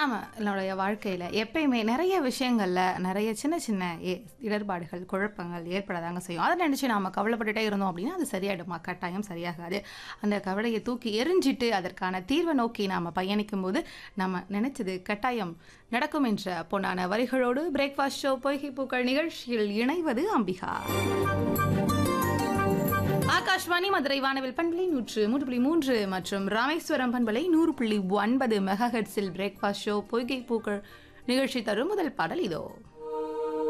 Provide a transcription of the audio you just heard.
நம்மளுடைய வாழ்க்கையில் எப்பயுமே நிறைய விஷயங்களில் நிறைய சின்ன சின்ன ஏ- இடர்பாடுகள் குழப்பங்கள் ஏற்படதாங்க செய்யும் அதை நினச்சி நாம் கவலைப்பட்டுட்டே இருந்தோம் அப்படின்னா அது சரியாயிடுமா கட்டாயம் சரியாகாது அந்த கவலையை தூக்கி எரிஞ்சிட்டு அதற்கான தீர்வை நோக்கி நாம் பயணிக்கும் போது நம்ம நினைச்சது கட்டாயம் நடக்கும் என்ற பொன்னான வரிகளோடு பிரேக்ஃபாஸ்ட் ஷோ பொய்கை பூக்கள் நிகழ்ச்சியில் இணைவது அம்பிகா ஆகாஷ்வாணி மதுரை வானவில் பண்பலை நூற்று மூன்று புள்ளி மூன்று மற்றும் ராமேஸ்வரம் பண்பலை நூறு புள்ளி ஒன்பது மெகா ஹெட்ஸில் பிரேக்ஃபாஸ்ட் ஷோ பொய்கை பூக்கள் நிகழ்ச்சி தரும் முதல் பாடல் இதோ